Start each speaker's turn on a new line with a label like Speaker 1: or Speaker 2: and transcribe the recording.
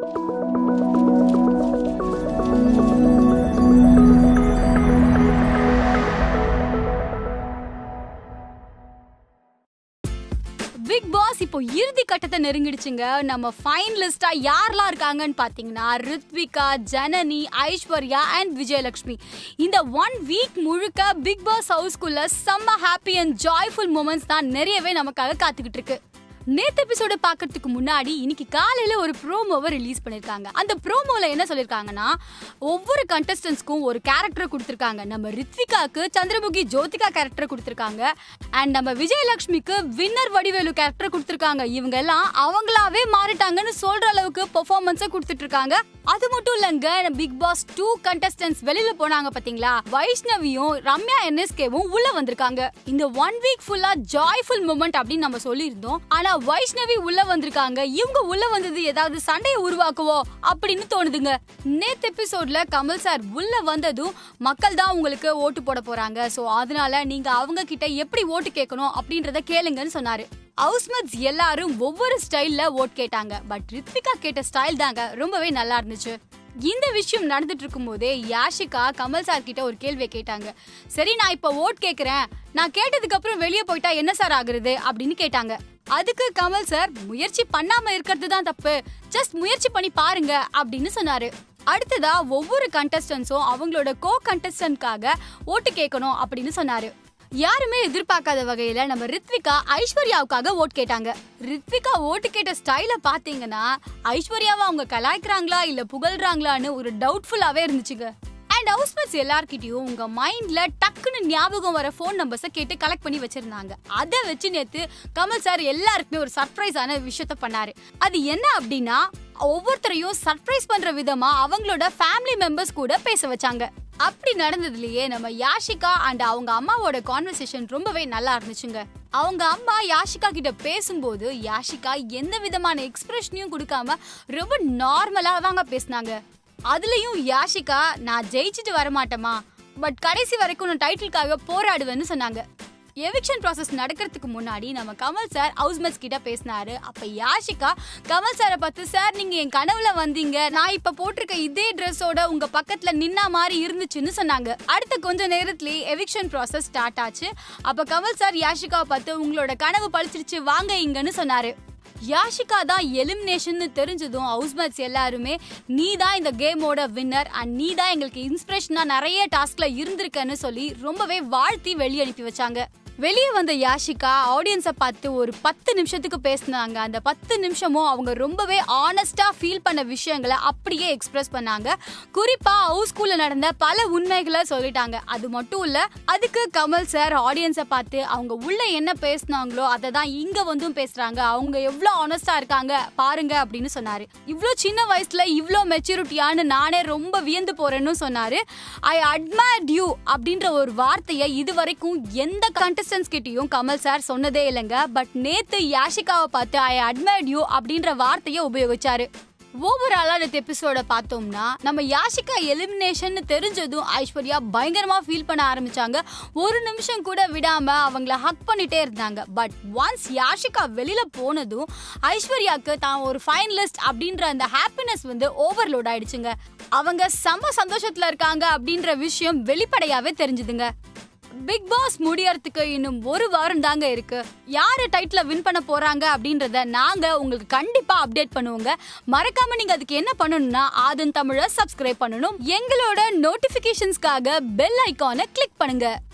Speaker 1: big pass இப்போ இறுதி கட்டத்தை நெருங்கிடுச்சுங்க நம்ம ஃபைனலிஸ்டா யாரெல்லாம் இருக்காங்கன்னு பாத்தீங்கன்னா ரித்விகா ஜனனி ஐஸ்வர்யா அண்ட் விஜயலட்சுமி இந்த ஒன் வீக் முழுக்க பிக் பாஸ் ஹவுஸ்குள்ள செம்ம ஹாப்பி அண்ட் ஜாய்ஃபுல் மூமெண்ட்ஸ் தான் நிறையவே நமக்காக காத்துக்கிட்டு இருக்கு நேத்து எபிசோட பாக்குறதுக்கு முன்னாடி இன்னைக்கு காலையில ஒரு ப்ரோமோவை ரிலீஸ் பண்ணிருக்காங்க அந்த ப்ரோமோல என்ன சொல்லிருக்காங்கன்னா ஒவ்வொரு கண்டஸ்டன்ஸ்க்கும் ஒரு கேரக்டர் கொடுத்திருக்காங்க நம்ம ரித்விகாக்கு சந்திரமுகி ஜோதிகா கேரக்டர் கொடுத்திருக்காங்க அண்ட் நம்ம விஜயலட்சுமிக்கு வின்னர் வடிவேலு கேரக்டர் கொடுத்திருக்காங்க இவங்க எல்லாம் அவங்களாவே மாறிட்டாங்கன்னு சொல்ற அளவுக்கு பெர்ஃபார்மன்ஸை கொடுத்துட்டு இருக்காங்க அது மட்டும் இல்லங்க பிக் பாஸ் டூ கண்டஸ்டன்ஸ் வெளியில போனாங்க பாத்தீங்களா வைஷ்ணவியும் ரம்யா என்எஸ்கேவும் உள்ள வந்திருக்காங்க இந்த ஒன் வீக் ஃபுல்லா ஜாய்ஃபுல் மூமெண்ட் அப்படின்னு நம்ம சொல்லியிருந்தோம் ஆனா வைஷ்ணவி உள்ள வந்திருக்காங்க இவங்க உள்ள வந்தது ஏதாவது சண்டையை உருவாக்குவோ அப்படின்னு தோணுதுங்க நேத்து எபிசோட்ல கமல் சார் உள்ள வந்ததும் மக்கள் தான் உங்களுக்கு ஓட்டு போட போறாங்க சோ அதனால நீங்க அவங்க கிட்ட எப்படி ஓட்டு கேட்கணும் அப்படின்றத கேளுங்கன்னு சொன்னாரு ஹவுஸ்மேட்ஸ் எல்லாரும் ஒவ்வொரு ஸ்டைல்ல ஓட் கேட்டாங்க பட் ரித்விகா கேட்ட ஸ்டைல் தாங்க ரொம்பவே நல்லா இருந்துச்சு இந்த விஷயம் நடந்துட்டு இருக்கும் போதே யாஷிகா கமல் சார் கிட்ட ஒரு கேள்வியை கேட்டாங்க சரி நான் இப்ப ஓட் கேக்குறேன் நான் கேட்டதுக்கு அப்புறம் வெளியே போயிட்டா என்ன சார் ஆகுறது அப்படின்னு கேட்டாங்க அதுக்கு கமல் சார் முயற்சி பண்ணாம இருக்கிறது தான் தப்பு ஜஸ்ட் முயற்சி பண்ணி பாருங்க அப்படின்னு சொன்னாரு அடுத்ததா ஒவ்வொரு கண்டஸ்டன்ஸும் அவங்களோட கோ கண்டஸ்டன்ட்காக ஓட்டு கேட்கணும் அப்படின்னு சொன்னாரு யாருமே எதிர்பார்க்காத வகையில நம்ம ரித்விகா ஐஸ்வர்யாவுக்காக ஓட் கேட்டாங்க ரித்விகா ஓட்டு கேட்ட ஸ்டைல பாத்தீங்கன்னா ஐஸ்வர்யாவை அவங்க கலாய்க்கிறாங்களா இல்ல புகழ்றாங்களான்னு ஒரு டவுட்ஃபுல்லாவே இருந்துச்சுங்க அண்ட் ஹவுஸ்மேட்ஸ் எல்லார்கிட்டயும் உங்க மைண்ட்ல டக்குன்னு ஞாபகம் வர ஃபோன் நம்பர்ஸை கேட்டு கலெக்ட் பண்ணி வச்சிருந்தாங்க அதை வச்சு நேத்து கமல் சார் எல்லாருக்குமே ஒரு சர்ப்ரைஸான விஷயத்த பண்ணாரு அது என்ன அப்படின்னா ஒவ்வொருத்தரையும் சர்ப்ரைஸ் பண்ற விதமா அவங்களோட ஃபேமிலி மெம்பர்ஸ் கூட பேச வச்சாங்க அப்படி நடந்ததுலயே நம்ம யாஷிகா அண்ட் அவங்க அம்மாவோட கான்வர்சேஷன் ரொம்பவே நல்லா இருந்துச்சுங்க அவங்க அம்மா யாஷிகா கிட்ட பேசும்போது யாஷிகா எந்த விதமான எக்ஸ்பிரஷனையும் கொடுக்காம ரொம்ப நார்மலா தாங்க பேசினாங்க அதுலயும் யாஷிகா நான் ஜெயிச்சுட்டு வரமாட்டேமா பட் கடைசி வரைக்கும் நான் டைட்டிலுக்காக போராடுவேன்னு சொன்னாங்க எவிக்ஷன் ப்ராசஸ் நடக்கிறதுக்கு முன்னாடி நம்ம கமல் சார் ஹவுஸ்மேட்ஸ் கிட்ட பேசினாரு அப்ப யாஷிகா கமல் சாரை பார்த்து சார் நீங்க என் கனவுல வந்தீங்க நான் இப்ப போட்டிருக்க இதே ட்ரெஸ்ஸோட உங்க பக்கத்துல நின்னா மாதிரி இருந்துச்சுன்னு சொன்னாங்க அடுத்த கொஞ்ச நேரத்திலேயே எவிக்ஷன் ப்ராசஸ் ஸ்டார்ட் ஆச்சு அப்ப கமல் சார் யாஷிகாவை பார்த்து உங்களோட கனவு பழிச்சிருச்சு வாங்க இங்கன்னு சொன்னாரு யாஷிகா தான் எலிமினேஷன் தெரிஞ்சதும் ஹவுஸ்மேட்ஸ் எல்லாருமே நீ தான் இந்த கேமோட வின்னர் அண்ட் நீ தான் எங்களுக்கு இன்ஸ்பிரேஷனா நிறைய டாஸ்க்ல இருந்திருக்கன்னு சொல்லி ரொம்பவே வாழ்த்தி வெளியே அனுப்பி வச்சாங்க வெளியே வந்த யாஷிகா ஆடியன்ஸை பார்த்து ஒரு பத்து நிமிஷத்துக்கு பேசினாங்க அந்த பத்து நிமிஷமும் அவங்க ரொம்பவே ஆனஸ்டா ஃபீல் பண்ண விஷயங்களை அப்படியே எக்ஸ்பிரஸ் பண்ணாங்க குறிப்பா ஹவுஸ் ஸ்கூல்ல நடந்த பல உண்மைகளை சொல்லிட்டாங்க அது மட்டும் இல்ல அதுக்கு கமல் சார் ஆடியன்ஸை பார்த்து அவங்க உள்ள என்ன பேசினாங்களோ அதை தான் இங்க வந்தும் பேசுறாங்க அவங்க எவ்வளவு ஆனஸ்டா இருக்காங்க பாருங்க அப்படின்னு சொன்னாரு இவ்வளோ சின்ன வயசுல இவ்வளோ மெச்சூரிட்டியான்னு நானே ரொம்ப வியந்து போறேன்னு சொன்னாரு ஐ அட்மயர் யூ அப்படின்ற ஒரு வார்த்தையை இது வரைக்கும் எந்த கண்டஸ்டன்ஸ் கிட்டயும் கமல் சார் சொன்னதே இல்லைங்க பட் நேத்து யாஷிகாவை பார்த்து ஐ அட்மயர் யூ அப்படின்ற வார்த்தையை உபயோகிச்சாரு ஓவராலா இந்த எபிசோட பார்த்தோம்னா நம்ம யாஷிகா எலிமினேஷன் தெரிஞ்சதும் ஐஸ்வர்யா பயங்கரமா ஃபீல் பண்ண ஆரம்பிச்சாங்க ஒரு நிமிஷம் கூட விடாம அவங்கள ஹக் பண்ணிட்டே இருந்தாங்க பட் ஒன்ஸ் யாஷிகா வெளியில போனதும் ஐஸ்வர்யாக்கு தான் ஒரு ஃபைனலிஸ்ட் அப்படின்ற அந்த ஹாப்பினஸ் வந்து ஓவர்லோட் ஆயிடுச்சுங்க அவங்க செம்ம சந்தோஷத்துல இருக்காங்க அப்படின்ற விஷயம் வெளிப்படையாவே தெரிஞ்சுதுங்க பிக் பாஸ் முடியறதுக்கு இன்னும் ஒரு வாரம் தாங்க இருக்கு யாரு டைட்டில் வின் பண்ண போறாங்க அப்படின்றத நாங்க உங்களுக்கு கண்டிப்பா அப்டேட் பண்ணுவோங்க மறக்காம நீங்க அதுக்கு என்ன பண்ணணும்னா ஆதன் தமிழ சப்ஸ்கிரைப் பண்ணணும் எங்களோட நோட்டிபிகேஷன்ஸ்க்காக பெல் ஐகானை கிளிக் பண்ணுங்க